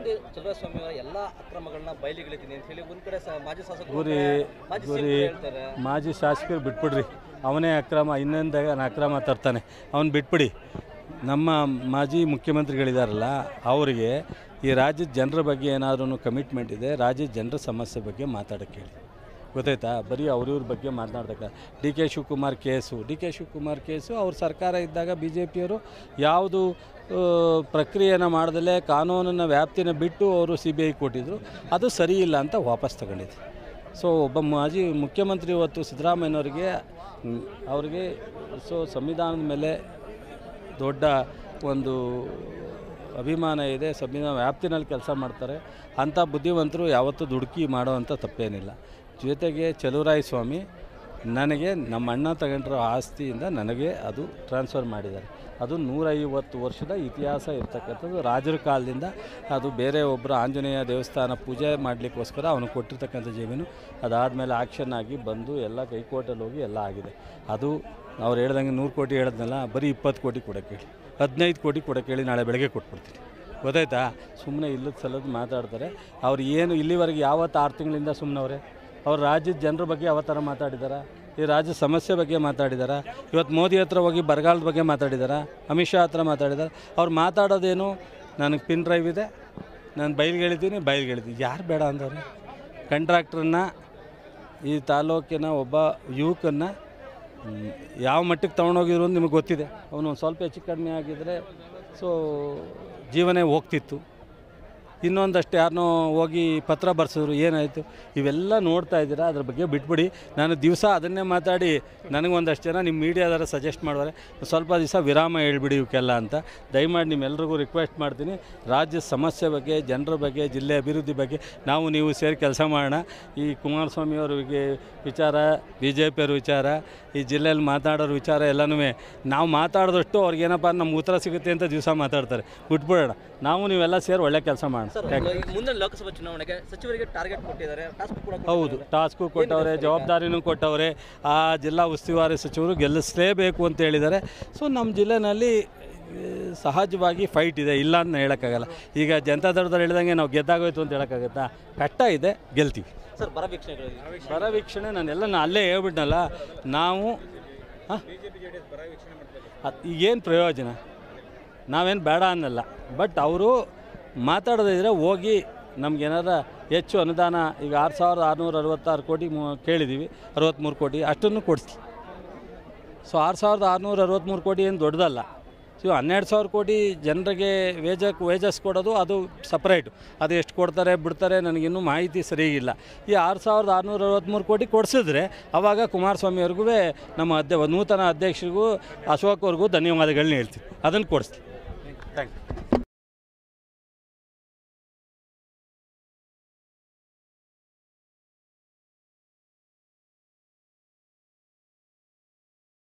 ಮುಂದೆ ಚಲುವಸ್ವಾಮಿ ಅವರ ಎಲ್ಲ ಅಕ್ರಮಗಳನ್ನ ಬಯಲಿಗಳಿದ್ದೀನಿ ಅಂತ ಹೇಳಿ ಒಂದ್ ಕಡೆ ಸ- ಮಾಜಿ ಶಾಸಕರು ಗುರಿ ಮಾಜಿ ಗುರಿ ಸಿಎಂ ಹೇಳ್ತಾರೆ ಮಾಜಿ ಶಾಸಕರು ಬಿಟ್ಬಿಡ್ರಿ ಅವನೇ ಅಕ್ರಮ ಇನ್ನೊಂದಾಗ ಅಕ್ರಮ ತರ್ತಾನೆ ಅವನು ಬಿಟ್ಬಿಡಿ ನಮ್ಮ ಮಾಜಿ ಮುಖ್ಯಮಂತ್ರಿಗಳಿದಾರಲ್ಲ ಅವರಿಗೆ ಈ ರಾಜ್ಯದ ಜನರ ಬಗ್ಗೆ ಏನಾದ್ರೂ ಕಮಿಟ್ಮೆಂಟ್ ಇದೆ ರಾಜ್ಯದ ಜನರ ಸಮಸ್ಯೆ ಬಗ್ಗೆ ಮಾತಾಡೋಕ್ಕೆ ಹೇಳಿ ಗೊತ್ತಾಯ್ತಾ ಬರೀ ಅವ್ರಿವ್ರ ಬಗ್ಗೆ ಮಾತನಾಡ್ದಕ್ಕ ಡಿ ಕೆ ಶಿವಕುಮಾರ್ ಕೇಸು ಡಿ ಕೆ ಶಿವಕುಮಾರ್ ಕೇಸು ಅವ್ರ ಸರ್ಕಾರ ಇದ್ದಾಗ ಬಿ ಜೆ ಪಿಯವರು ಯಾವುದು ಆ, ಪ್ರಕ್ರಿಯೆನ ಮಾಡ್ದಲೇ ಕಾನೂನಿನ ವ್ಯಾಪ್ತಿನ ಬಿಟ್ಟು ಅವರು ಸಿ ಬಿ ಐ ಕೊಟ್ಟಿದ್ರು ಅದು ಸರಿ ಇಲ್ಲ ಅಂತ ವಾಪಸ್ ತಗೊಂಡಿದ್ರು ಸೊ ಒಬ್ಬ ಮಾಜಿ ಮುಖ್ಯಮಂತ್ರಿ ಇವತ್ತು ಸಿದ್ದರಾಮಯ್ಯನವರಿಗೆ ಮ್, ಅವರಿಗೆ ಸೊ ಸಂವಿಧಾನದ ಮೇಲೆ ದೊಡ್ಡ ಒಂದು ಅಭಿಮಾನ ಇದೆ ಸಂವಿಧಾನ ವ್ಯಾಪ್ತಿನಲ್ಲಿ ಕೆಲಸ ಮಾಡ್ತಾರೆ ಅಂಥ ಬುದ್ಧಿವಂತರು ಯಾವತ್ತೂ ದುಡುಕಿ ಮಾಡೋ ಅಂಥ ತಪ್ಪೇನಿಲ್ಲ ಜೊತೆಗೆ ಚಲುವರಾಯ ಸ್ವಾಮಿ ನನಗೆ ನಮ್ಮ ಅಣ್ಣ ತಗೊಂಡಿರೋ ಆಸ್ತಿಯಿಂದ ನನಗೆ ಅದು ಟ್ರಾನ್ಸ್ಫರ್ ಮಾಡಿದ್ದಾರೆ ಅದು ನೂರೈವತ್ತು ವರ್ಷದ ಇತಿಹಾಸ ಇರ್ತಕ್ಕಂಥದ್ದು ರಾಜರ ಕಾಲದಿಂದ ಅದು ಬೇರೆ ಒಬ್ಬರು ಆಂಜನೇಯ ದೇವಸ್ಥಾನ ಪೂಜೆ ಮಾಡಲಿಕ್ಕೋಸ್ಕರ ಅವನು ಕೊಟ್ಟಿರ್ತಕ್ಕಂಥ ಜಮೀನು ಅದಾದಮೇಲೆ ಆಕ್ಷನ್ ಆಗಿ ಬಂದು ಎಲ್ಲ ಕೈಕೋರ್ಟಲ್ಲಿ ಹೋಗಿ ಎಲ್ಲ ಆಗಿದೆ ಅದು ಅವ್ರು ಹೇಳ್ದಂಗೆ ನೂರು ಕೋಟಿ ಹೇಳಿದ್ನಲ್ಲ ಬರೀ ಇಪ್ಪತ್ತು ಕೋಟಿ ಕೊಡೋಕ್ಕೆ ಹೇಳಿ ಹದಿನೈದು ಕೋಟಿ ಕೊಡೋಕ್ಕೆ ಹೇಳಿ ನಾಳೆ ಬೆಳಗ್ಗೆ ಕೊಟ್ಬಿಡ್ತೀನಿ ಗೊತ್ತಾಯ್ತಾ ಸುಮ್ಮನೆ ಇಲ್ಲದ ಸಲದ ಮಾತಾಡ್ತಾರೆ ಅವ್ರು ಏನು ಇಲ್ಲಿವರೆಗೆ ಯಾವತ್ತು ಆರು ತಿಂಗಳಿಂದ ಸುಮ್ಮನವ್ರೆ ಅವ್ರು ರಾಜ್ಯದ ಜನರ ಬಗ್ಗೆ ಯಾವ ಥರ ಮಾತಾಡಿದಾರ ಈ ರಾಜ್ಯದ ಸಮಸ್ಯೆ ಬಗ್ಗೆ ಮಾತಾಡಿದಾರ ಇವತ್ತು ಮೋದಿ ಹತ್ರ ಹೋಗಿ ಬರಗಾಲದ ಬಗ್ಗೆ ಮಾತಾಡಿದಾರ ಅಮಿತ್ ಶಾ ಹತ್ರ ಮಾತಾಡಿದಾರೆ ಅವ್ರು ಮಾತಾಡೋದೇನು ನನಗೆ ಪಿನ್ ಡ್ರೈವ್ ಇದೆ ನಾನು ಬಯಲ್ಗಳಿದ್ದೀನಿ ಬಯಲ್ಗಳಿದ್ದೀನಿ ಯಾರು ಬೇಡ ಅಂದವ್ರೆ ಕಂಟ್ರಾಕ್ಟ್ರನ್ನ ಈ ತಾಲೂಕಿನ ಒಬ್ಬ ಯುವಕನ್ನ ಮ್, ಯಾವ ಮಟ್ಟಕ್ಕೆ ತೊಗೊಂಡೋಗಿದ್ರು ಅಂತ ನಿಮಗೆ ಗೊತ್ತಿದೆ ಅವನು ಒಂದು ಸ್ವಲ್ಪ ಹೆಚ್ಚು ಕಡಿಮೆ ಆಗಿದ್ದರೆ ಸೊ ಜೀವನೇ ಹೋಗ್ತಿತ್ತು ಇನ್ನೊಂದಷ್ಟು ಯಾರನ್ನೋ ಹೋಗಿ ಪತ್ರ ಬರ್ಸಿದ್ರು ಏನಾಯಿತು ಇವೆಲ್ಲ ನೋಡ್ತಾ ಇದ್ದೀರಾ ಅದ್ರ ಬಗ್ಗೆ ಬಿಟ್ಬಿಡಿ ನಾನು ದಿವಸ ಅದನ್ನೇ ಮಾತಾಡಿ ನನಗೆ ಒಂದಷ್ಟು ಜನ ನಿಮ್ಮ ಮೀಡಿಯಾದಾರ ಸಜೆಸ್ಟ್ ಮಾಡೋರೆ ಸ್ವಲ್ಪ ದಿವಸ ವಿರಾಮ ಹೇಳ್ಬಿಡಿ ಇವಕ್ಕೆಲ್ಲ ಅಂತ ದಯಮಾಡಿ ನಿಮ್ಮೆಲ್ರಿಗೂ ರಿಕ್ವೆಸ್ಟ್ ಮಾಡ್ತೀನಿ ರಾಜ್ಯದ ಸಮಸ್ಯೆ ಬಗ್ಗೆ ಜನರ ಬಗ್ಗೆ ಜಿಲ್ಲೆ ಅಭಿವೃದ್ಧಿ ಬಗ್ಗೆ ನಾವು ನೀವು ಸೇರಿ ಕೆಲಸ ಮಾಡೋಣ ಈ ಕುಮಾರಸ್ವಾಮಿ ಅವರಿಗೆ ವಿಚಾರ ಬಿ ಜೆ ಪಿಯವ್ರ ವಿಚಾರ ಈ ಜಿಲ್ಲೆಯಲ್ಲಿ ಮಾತಾಡೋರ ವಿಚಾರ ಎಲ್ಲನೂ ನಾವು ಮಾತಾಡಿದಷ್ಟು ಅವ್ರಿಗೇನಪ್ಪ ನಮ್ಮ ಉತ್ತರ ಸಿಗುತ್ತೆ ಅಂತ ದಿವಸ ಮಾತಾಡ್ತಾರೆ ಬಿಟ್ಬಿಡೋಣ ನಾವು ನೀವೆಲ್ಲ ಸೇರಿ ಒಳ್ಳೆ ಕೆಲಸ ಮಾಡೋಣ ಸರ್ ಈಗ ಮುಂದಿನ ಲೋಕಸಭಾ ಚುನಾವಣೆಗೆ ಸಚಿವರಿಗೆ ಟಾರ್ಗೆಟ್ ಕೊಟ್ಟಿದ್ದಾರೆ ಟಾಸ್ಕ್ ಕೂಡ ಹೌದು ಟಾಸ್ಕು ಕೊಟ್ಟವ್ರೆ ಜವಾಬ್ದಾರಿನೂ ಕೊಟ್ಟವ್ರೆ ಆ ಜಿಲ್ಲಾ ಉಸ್ತುವಾರಿ ಸಚಿವರು ಗೆಲ್ಲಿಸಲೇಬೇಕು ಅಂತ ಹೇಳಿದ್ದಾರೆ ಸೊ ನಮ್ಮ ಜಿಲ್ಲೆನಲ್ಲಿ ಆ, ಸಹಜವಾಗಿ ಫೈಟ್ ಇದೆ ಇಲ್ಲ ಅಂತ ಹೇಳೋಕ್ಕಾಗಲ್ಲ ಈಗ ಜನತಾದಳದವ್ರು ಹೇಳ್ದಂಗೆ ನಾವು ಗೆದ್ದಾಗೋಯ್ತು ಅಂತ ಹೇಳೋಕ್ಕಾಗತ್ತಾ ಕಷ್ಟ ಇದೆ ಗೆಲ್ತೀವಿ ಸರ್ ಬರ ವೀಕ್ಷಣೆಗಳು ಬರ ವೀಕ್ಷಣೆ ನಾನೆಲ್ಲ ನಾ ಅಲ್ಲೇ ಹೇಳ್ಬಿಟ್ನಲ್ಲ ನಾವು ಈಗೇನು ಪ್ರಯೋಜನ ನಾವೇನು ಬೇಡ ಅನ್ನಲ್ಲ ಬಟ್ ಅವರು ಮಾತಾಡೋದಿದ್ರೆ ಹೋಗಿ ನಮ್ಗೇನಾರ ಹೆಚ್ಚು ಅನುದಾನ ಈಗ ಆರು ಸಾವಿರದ ಆರುನೂರ ಅರವತ್ತಾರು ಕೋಟಿ ಮು- ಕೇಳಿದ್ದೀವಿ ಅರವತ್ತ್ಮೂರು ಕೋಟಿ ಅಷ್ಟನ್ನು ಕೊಡಿಸಿ ಸೊ ಆರು ಸಾವಿರದ ಆರುನೂರ ಅರವತ್ತ್ಮೂರು ಕೋಟಿ ಏನು ದೊಡ್ಡದಲ್ಲ ಸೊ ಹನ್ನೆರಡು ಸಾವಿರ ಕೋಟಿ ಜನರಿಗೆ ವೇಜ ವೇಜಸ್ ಕೊಡೋದು ಅದು ಸಪ್ರೇಟು ಅದು ಎಷ್ಟು ಕೊಡ್ತಾರೆ ಬಿಡ್ತಾರೆ ನನಗಿನ್ನೂ ಮಾಹಿತಿ ಸರಿಯಿಲ್ಲ ಈ ಆರು ಸಾವಿರದ ಆರುನೂರ ಅರವತ್ತ್ಮೂರು ಕೋಟಿ ಕೊಡಿಸಿದ್ರೆ ಆವಾಗ ಕುಮಾರಸ್ವಾಮಿ ಅವ್ರಿಗೂ ನಮ್ಮ ಅಧ್ಯ ನೂತನ ಅಧ್ಯಕ್ಷರಿಗೂ ಅಶೋಕ್ ಅವ್ರಿಗೂ ಧನ್ಯವಾದಗಳನ್ನ ಹೇಳ್ತೀವಿ ಅದನ್ನು ಕೊಡಿಸ್ತೀವಿ ಥ್ಯಾಂಕ್ ಯು